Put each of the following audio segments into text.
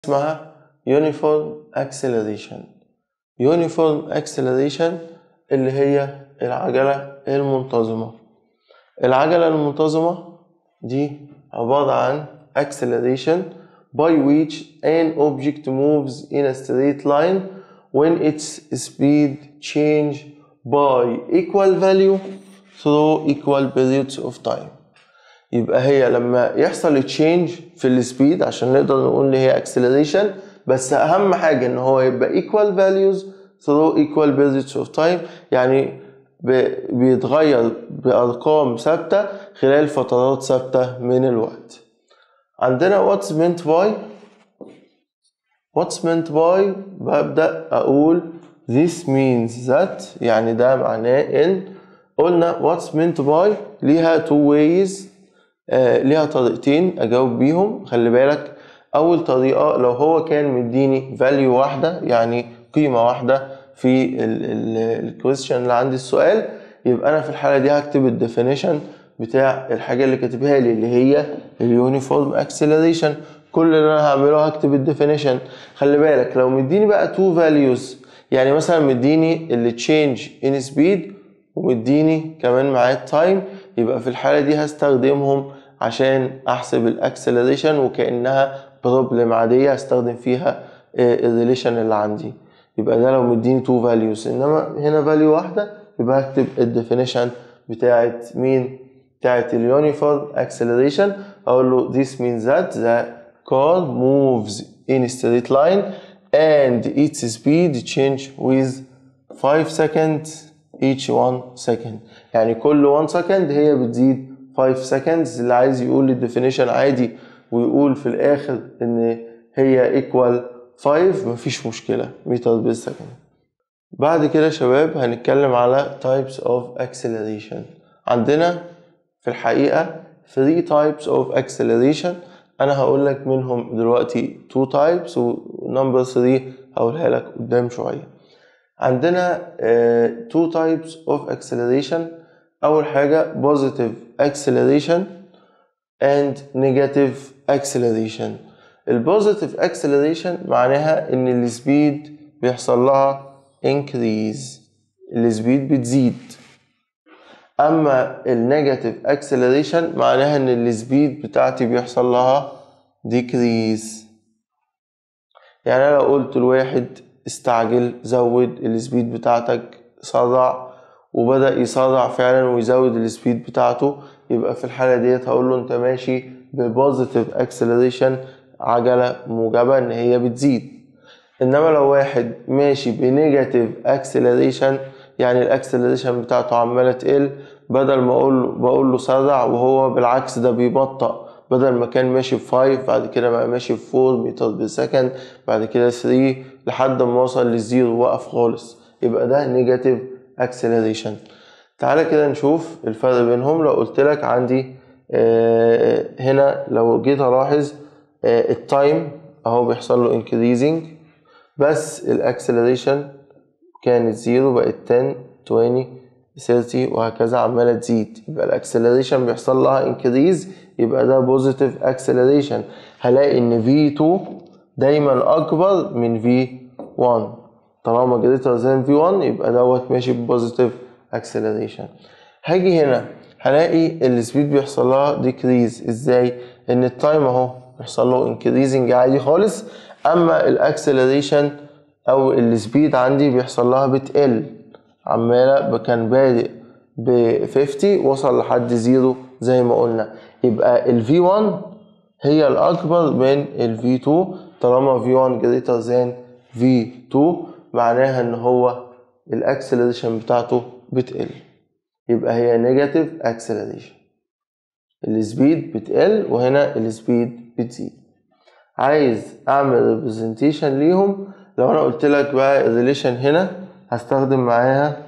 اسمها uniform acceleration uniform acceleration اللي هي العجلة المنتظمة العجلة المنتظمة دي عبارة عن acceleration by which an object moves in a straight line when its speed change by equal value through equal periods of time يبقى هي لما يحصل تشينج في السبيد عشان نقدر نقول ان هي acceleration بس اهم حاجه ان هو يبقى equal values through equal periods of time يعني بيتغير بارقام ثابته خلال فترات ثابته من الوقت عندنا what's meant by what's meant by ببدأ أقول this means that يعني ده معناه إن قلنا what's meant by ليها two ways آه ليها طريقتين أجاوب بيهم خلي بالك أول طريقة لو هو كان مديني value واحدة يعني قيمة واحدة في الكويستشن اللي عندي السؤال يبقى أنا في الحالة دي هكتب الديفينيشن بتاع الحاجة اللي كاتبها لي اللي هي اليونيفورم اكسلريشن كل اللي انا هعمله هكتب الديفينيشن خلي بالك لو مديني بقى تو فاليوز يعني مثلا مديني اللي تشينج ان سبيد ومديني كمان معاه التايم يبقى في الحالة دي هستخدمهم عشان احسب الاكسلريشن وكأنها بروبلم عادية هستخدم فيها الريليشن اللي عندي يبقى ده لو مديني تو فاليوز انما هنا فاليو واحدة يبقى هكتب الديفينيشن بتاعت مين بتاعت اليونيفورم acceleration اقول له this means that the car moves in a straight line and its speed change with 5 seconds each 1 second يعني كل 1 second هي بتزيد 5 seconds اللي عايز يقول لي الديفينيشن عادي ويقول في الاخر ان هي equal 5 مفيش مشكلة متر بير سكند بعد كده شباب هنتكلم على types of acceleration عندنا في الحقيقة 3 types of acceleration أنا هقول لك منهم دلوقتي 2 types و number 3 هقولها لك قدام شوية عندنا 2 types of acceleration أول حاجة positive acceleration and negative acceleration البوزيتيف acceleration معناها إن السبيد بيحصل لها increase السبيد بتزيد اما النيجاتيف اكسلريشن معناها ان السبيد بتاعتي بيحصل لها ديكريز يعني انا لو قلت لواحد استعجل زود السبيد بتاعتك سرع وبدأ يسرع فعلا ويزود السبيد بتاعته يبقى في الحالة ديت هقول له انت ماشي ببوزيتيف اكسلريشن عجلة موجبة ان هي بتزيد انما لو واحد ماشي بنيجاتيف اكسلريشن يعني الاكسلريشن بتاعته عماله تقل بدل ما اقول له بقول له سرع وهو بالعكس ده بيبطأ بدل ما كان ماشي في 5 بعد كده بقى ماشي في 4 متر بير سكند بعد كده 3 لحد ما وصل للزيرو وقف خالص يبقى ده نيجاتيف اكسلريشن تعالى كده نشوف الفرق بينهم لو قلت لك عندي آه هنا لو جيت الاحظ آه التايم اهو بيحصل له انكريزنج بس الاكسلريشن كانت زيرو بقت 10 20 30 وهكذا عمالة تزيد يبقى الاكسلريشن بيحصل لها انكريز يبقى ده بوزيتيف اكسلريشن هلاقي ان V2 دايما اكبر من V1 طالما جريتر ذان V1 يبقى دوت ماشي ببوزيتيف اكسلريشن هاجي هنا هلاقي السبيد بيحصل لها ديكريز ازاي ان التايم اهو بيحصل له انكريزنج عادي خالص اما الاكسلريشن او السبيد عندي بيحصل لها بتقل عمالة كان بادئ ب 50 وصل لحد زيرو زي ما قلنا يبقى ال V1 هي الأكبر من ال V2 طالما V1 greater than V2 معناها إن هو الأكسلريشن بتاعته بتقل يبقى هي نيجاتيف أكسلريشن السبيد بتقل وهنا السبيد بتزيد عايز أعمل ريبريزنتيشن ليهم لو أنا قلت لك بقى الريليشن هنا هستخدم معاها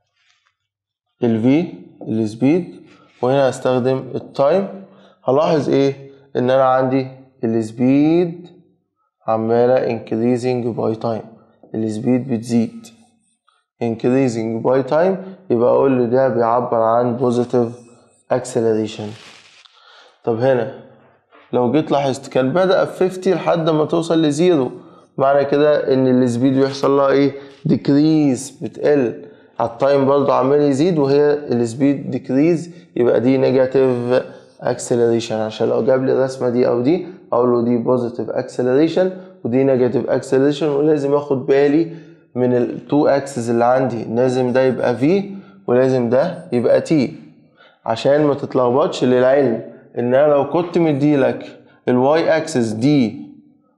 ال V السبيد وهنا هستخدم التايم هلاحظ ايه ان انا عندي السبيد عمالة increasing by time السبيد بتزيد increasing by time يبقى اقول له ده بيعبر عن positive acceleration طب هنا لو جيت لاحظت كان بدأ في 50 لحد ما توصل لزيرو معنى كده ان السبيد بيحصل لها ايه ديكريز بتقل على التايم برضه عمال يزيد وهي السبيد ديكريز يبقى دي نيجاتيف اكسلريشن عشان لو جاب لي الرسمه دي او دي اقول له دي بوزيتيف اكسلريشن ودي نيجاتيف اكسلريشن ولازم اخد بالي من التو اكسس اللي عندي لازم ده يبقى في ولازم ده يبقى تي عشان ما تتلخبطش للعلم ان انا لو كنت مديلك الواي اكسس دي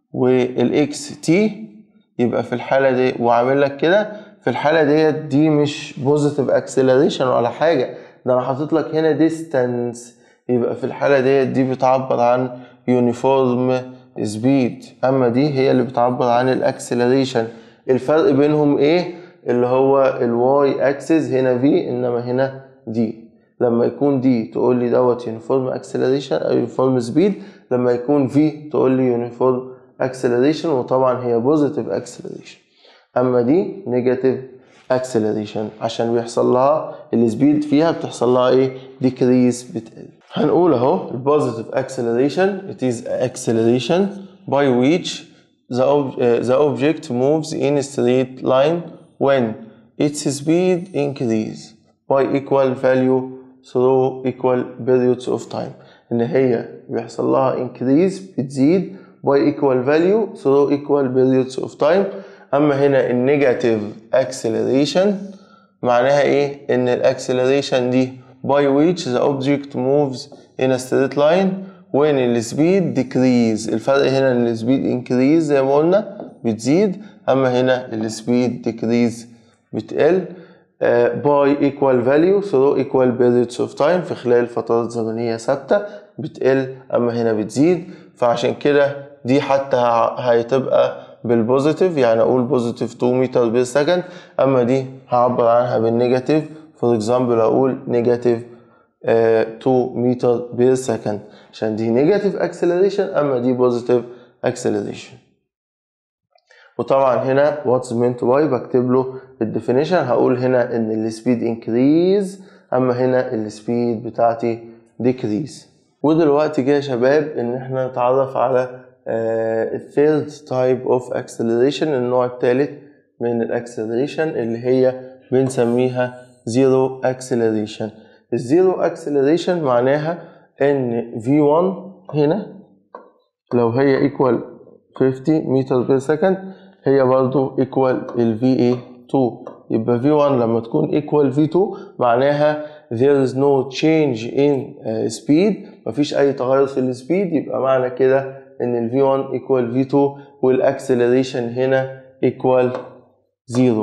والاكس تي يبقى في الحاله دي وعامل لك كده في الحاله ديت دي مش بوزيتيف اكسلريشن ولا حاجه ده انا حاطط لك هنا ديستانس يبقى في الحاله ديت دي بتعبر عن يونيفورم سبيد اما دي هي اللي بتعبر عن الاكسلريشن الفرق بينهم ايه اللي هو الواي اكسس هنا في انما هنا دي لما يكون دي تقول لي دوت يونيفورم اكسلريشن او يونيفورم سبيد لما يكون في تقول لي يونيفورم اكسلريشن وطبعا هي بوزيتيف اكسلريشن اما دي نيجاتيف اكسلريشن عشان بيحصل لها السبيد فيها بتحصل لها ايه ديكريس بتقل هنقول اهو البوزيتيف اكسلريشن it is acceleration by which the, ob- uh, the object moves in a straight line when its speed increase by equal value through equal periods of time ان هي بيحصل لها increase بتزيد by equal value through equal periods of time اما هنا النيجاتيف acceleration معناها ايه ان الاكسلريشن دي by which the object moves in a straight line when the speed decrease الفرق هنا ان السبيد increase زي ما قلنا بتزيد اما هنا السبيد decrease بتقل uh, by equal value through equal periods of time في خلال فترات زمنية ثابتة بتقل اما هنا بتزيد فعشان كده دي حتى ه- هتبقى بالبوزيتيف يعني اقول بوزيتيف 2 متر بير سكند اما دي هعبر عنها بالنيجاتيف فور اكزامبل اقول نيجاتيف 2 متر بير سكند عشان دي نيجاتيف اكسلريشن اما دي بوزيتيف اكسلريشن وطبعا هنا واتس meant باي بكتب له الديفينيشن هقول هنا ان السبيد انكريز اما هنا السبيد بتاعتي ديكريز ودلوقتي جه يا شباب ان احنا نتعرف على الثيرد تايب اوف اكسلريشن النوع الثالث من الاكسلريشن اللي هي بنسميها زيرو اكسلريشن الزيرو اكسلريشن معناها ان V1 هنا لو هي ايكوال 50 متر بير سكند هي برضو ايكوال ال VA2 يبقى V1 لما تكون ايكوال V2 معناها there is no change in uh, speed مفيش اي تغير في السبيد يبقى معنى كده ان ال V1 equal V2 والاكسلريشن هنا equal 0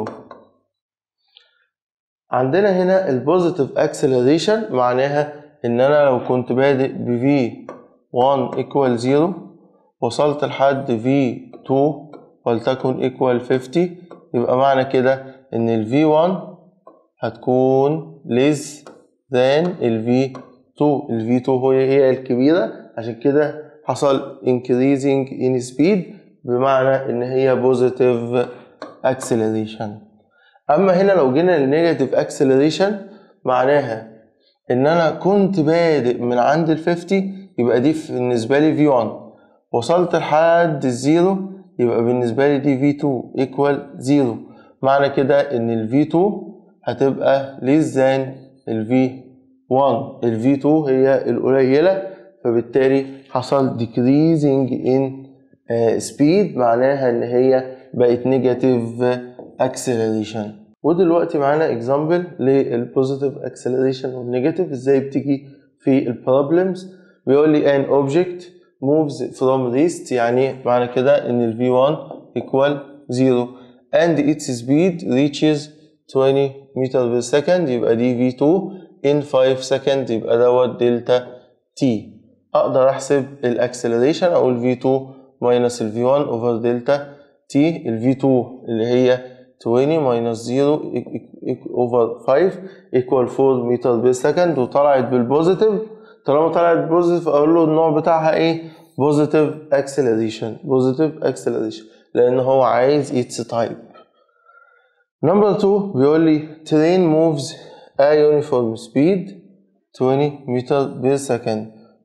عندنا هنا البوزيتيف اكسلريشن معناها ان انا لو كنت بادئ ب V1 equal 0 وصلت لحد V2 ولتكن equal 50 يبقى معنى كده ان ال V1 هتكون less than ال V2 ال V2 هي هي الكبيرة عشان كده حصل increasing in speed بمعنى ان هي positive acceleration اما هنا لو جينا للنيجاتيف acceleration معناها ان انا كنت بادئ من عند ال 50 يبقى دي بالنسبة لي V1 وصلت لحد الزيرو يبقى بالنسبة لي دي V2 equal 0 معنى كده ان ال V2 هتبقى less than ال V1 ال V2 هي القليلة فبالتالي حصل decreasing in uh, speed معناها ان هي بقت negative acceleration ودلوقتي معانا example للبوزيتيف acceleration والنيجاتيف ازاي بتيجي في البروبلمز بيقول لي an object moves from rest يعني معنى كده ان ال V1 equal 0 and its speed reaches 20 meter per second يبقى دي V2 in 5 second يبقى دوت دلتا T اقدر احسب الاكسلريشن اقول V2 minus ال V1 over دلتا T ال V2 اللي هي 20 minus 0 over 5 equal 4 متر بير سكند وطلعت بالبوزيتيف طالما طلعت بالبوزيتيف اقول له النوع بتاعها ايه بوزيتيف اكسلريشن بوزيتيف اكسلريشن لان هو عايز its تايب نمبر 2 بيقول لي train moves a uniform speed 20 meter per second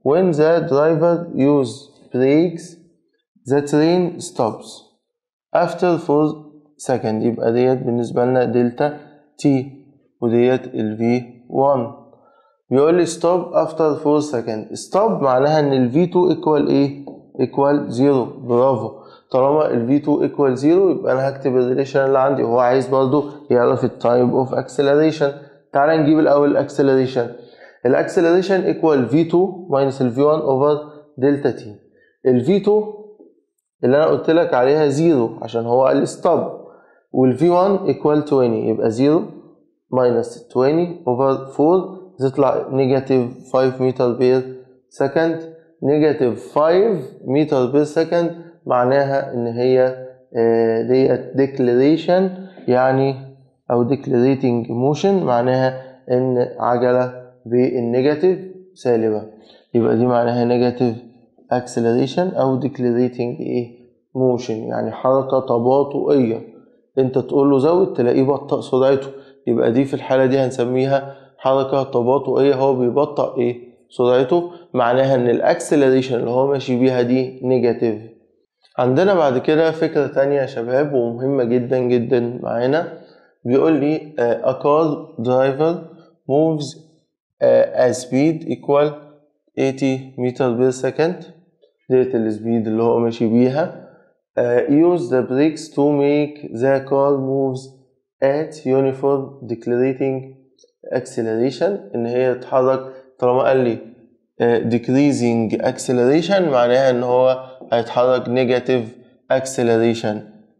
when the driver use brakes the train stops after 4 second يبقى ديت بالنسبة لنا دلتا تي وديت ال V1 بيقول لي stop after 4 second stop معناها ان ال V2 equal ايه equal 0 برافو طالما ال V2 equal 0 يبقى انا هكتب الريليشن اللي عندي وهو عايز برضو يعرف التايب اوف acceleration تعال نجيب الاول الاكسلريشن الاكسلريشن equal V2 minus ال V1 over دلتا تي ال V2 اللي انا قلت لك عليها 0 عشان هو قال لي stop وال V1 equal 20 يبقى 0 minus 20 over 4 تطلع نيجاتيف 5 متر بير سكند نيجاتيف 5 متر بير سكند معناها ان هي ديت ديكلاريشن يعني او ديكلاريتنج موشن معناها ان عجله بالنيجاتيف سالبه يبقى دي معناها نيجاتيف اكسلريشن او ديكلاريتنج ايه موشن يعني حركه تباطؤيه انت تقول له زود تلاقيه بطأ سرعته يبقى دي في الحاله دي هنسميها حركه تباطؤيه هو بيبطأ ايه سرعته معناها ان الاكسلريشن اللي هو ماشي بيها دي نيجاتيف عندنا بعد كده فكرة تانية يا شباب ومهمة جدا جدا معانا بيقول لي uh, a car driver moves uh, at speed equal 80 meter per second ديت السبيد اللي هو ماشي بيها uh, use the brakes to make the car moves at uniform decreasing acceleration ان هي تتحرك طالما قال لي decreasing acceleration معناها ان هو هيتحرك negative acceleration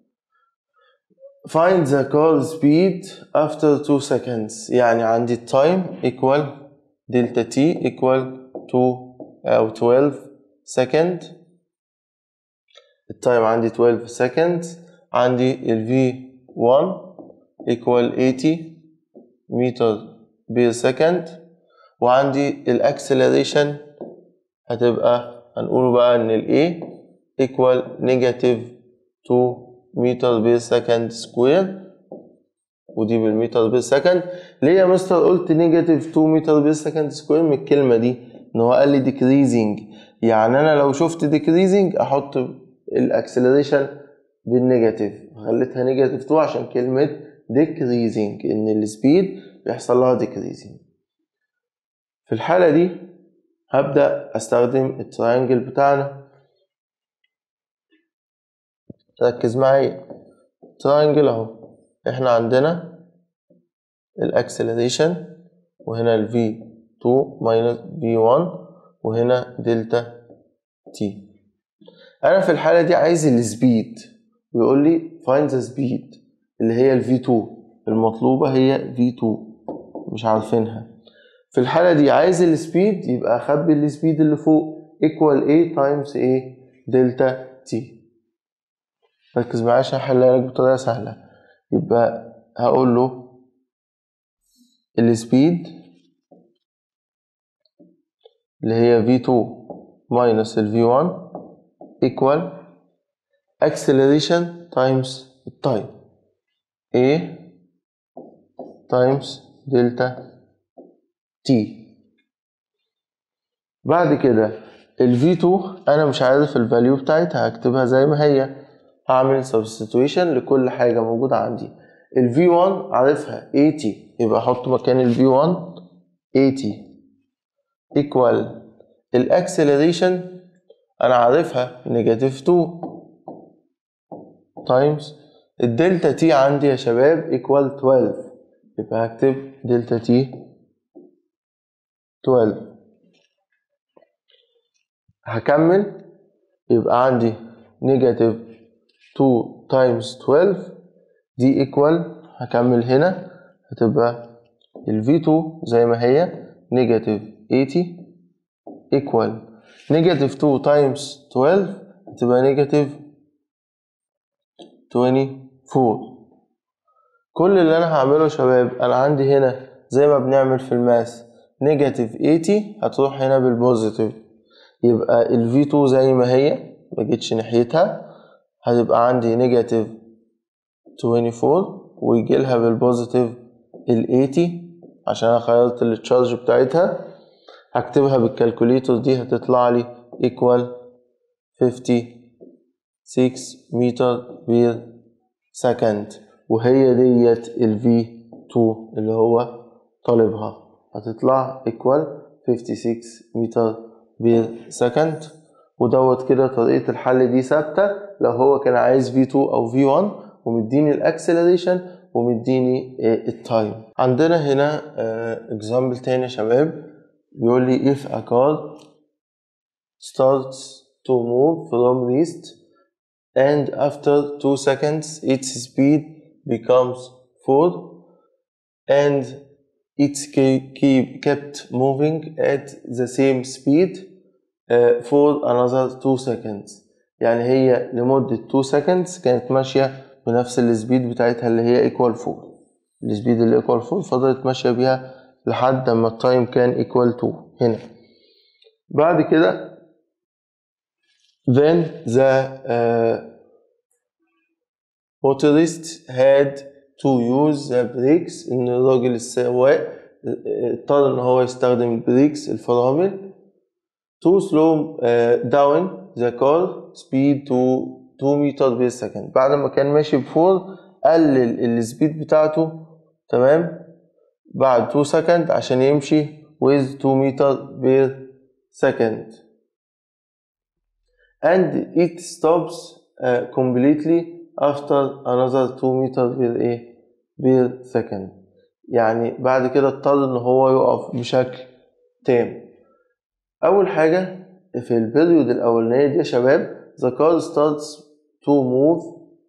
find the car speed after 2 seconds يعني عندي time equal delta t equal to أو 12 second التايم عندي 12 seconds عندي ال v1 equal 80 meter per second وعندي الاكسلريشن هتبقى هنقول بقى ان ال A equal negative 2 متر بير سكند سكوير ودي بالمتر بير سكند ليه يا مستر قلت نيجاتيف 2 متر بير سكند سكوير من الكلمة دي ان هو قال لي ديكريزنج يعني انا لو شفت ديكريزنج احط الاكسلريشن بالنيجاتيف خليتها نيجاتيف 2 عشان كلمة ديكريزنج ان السبيد بيحصل لها ديكريزنج في الحالة دي هبدأ أستخدم التراينجل بتاعنا ركز معايا تراينجل أهو إحنا عندنا الأكسلريشن وهنا ال V2 minus V1 وهنا دلتا T أنا في الحالة دي عايز السبيد ويقول لي find the speed اللي هي ال V2 المطلوبة هي V2 مش عارفينها في الحالة دي عايز السبيد يبقى أخبي السبيد اللي فوق equal A times A دلتا T ركز معايا عشان أحلها لك بطريقة سهلة يبقى هقول له السبيد اللي هي V2 minus ال V1 equal acceleration times time A times دلتا T بعد كده ال V2 أنا مش عارف الفاليو بتاعتها هكتبها زي ما هي هعمل substitution لكل حاجة موجودة عندي ال V1 عارفها 80 يبقى أحط مكان ال V1 80 equal الاكسلريشن أنا عارفها نيجاتيف 2 تايمز الدلتا تي عندي يا شباب equal 12 يبقى هكتب دلتا تي 12 هكمل يبقى عندي نيجاتيف 2 تايمز 12 دي ايكوال هكمل هنا هتبقى ال V2 زي ما هي نيجاتيف 80 ايكوال نيجاتيف 2 تايمز 12 هتبقى نيجاتيف 24 كل اللي انا هعمله يا شباب انا عندي هنا زي ما بنعمل في الماس نيجاتيف 80 هتروح هنا بالبوزيتيف يبقى ال V2 زي ما هي مجيتش ناحيتها هتبقى عندي نيجاتيف 24 ويجي لها بالبوزيتيف ال 80 عشان انا خيرت التشارج بتاعتها هكتبها بالكالكوليتر دي هتطلع لي equal 56 متر بير سكند وهي ديت ال V2 اللي هو طالبها هتطلع equal 56 متر بير سكند ودوت كده طريقة الحل دي ثابتة لو هو كان عايز V2 أو V1 ومديني الأكسلريشن ومديني التايم عندنا هنا اكزامبل تاني يا شباب بيقول لي if a car starts to move from east and after 2 seconds its speed becomes 4 and it's keep kept moving at the same speed uh, for another 2 seconds يعني هي لمدة 2 seconds كانت ماشية بنفس السبيد بتاعتها اللي هي equal 4 السبيد اللي equal 4 فضلت ماشية بيها لحد ما التايم كان equal 2 هنا بعد كده then the uh, motorist had to use the brakes ان الراجل السواق اضطر ان هو يستخدم البريكس الفرامل to slow uh, down the car speed to 2 متر بير سكند بعد ما كان ماشي بفور قلل السبيد بتاعته تمام بعد 2 سكند عشان يمشي with 2 متر بير سكند and it stops uh, completely after another 2 متر بير ايه بير سكند يعني بعد كده اضطر ان هو يقف بشكل تام اول حاجه في البريود الاولانيه دي يا شباب the car starts to move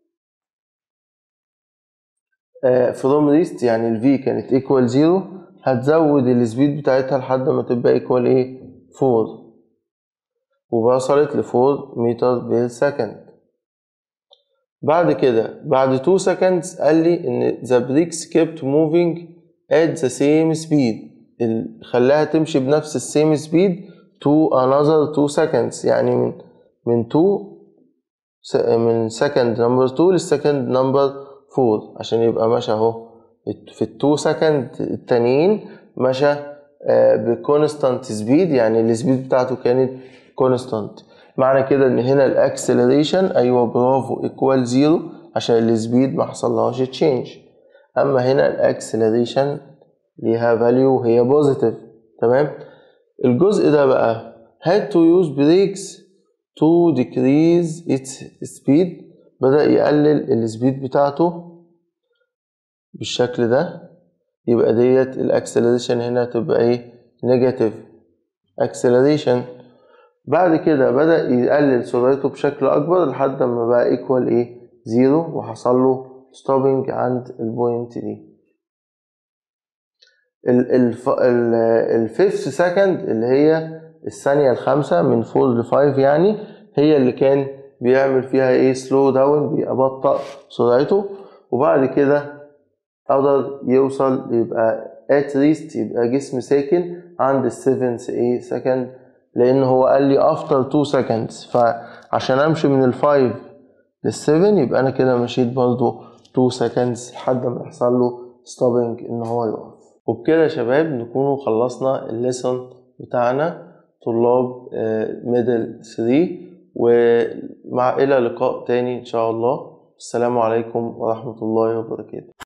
uh, from rest يعني ال v كانت equal 0 هتزود السبيد بتاعتها لحد ما تبقى equal ايه 4 ووصلت ل 4 متر بير سكند بعد كده بعد 2 seconds قال لي ان the brakes kept moving at the same speed خلاها تمشي بنفس السيم سبيد to another 2 seconds يعني من من 2 من second number 2 للسكند نمبر 4 عشان يبقى ماشي اهو في ال 2 سكند التانيين مشى بكونستانت سبيد يعني السبيد بتاعته كانت كونستانت معنى كده ان هنا الاكسلريشن ايوه برافو ايكوال زيرو عشان السبيد ما حصلهاش تشينج اما هنا الاكسلريشن ليها فاليو وهي بوزيتيف تمام الجزء ده بقى had to use brakes to decrease its speed بدأ يقلل السبيد بتاعته بالشكل ده يبقى ديت الاكسلريشن هنا تبقى ايه نيجاتيف اكسلريشن بعد كده بدأ يقلل سرعته بشكل أكبر لحد ما بقى ايكوال ايه زيرو وحصل له ستوبنج عند البوينت دي الفيفث سكند اللي هي الثانية الخامسة من فور لفايف يعني هي اللي كان بيعمل فيها ايه سلو داون بيبطأ سرعته وبعد كده قدر يوصل يبقى at least يبقى جسم ساكن عند السيفنث ايه سكند لان هو قال لي after 2 seconds فعشان امشي من ال 5 لل 7 يبقى انا كده مشيت برضو 2 seconds لحد ما يحصل له stopping ان هو يقف وبكده يا شباب نكونوا خلصنا الليسون بتاعنا طلاب ميدل 3 ومع الى لقاء تاني ان شاء الله السلام عليكم ورحمة الله وبركاته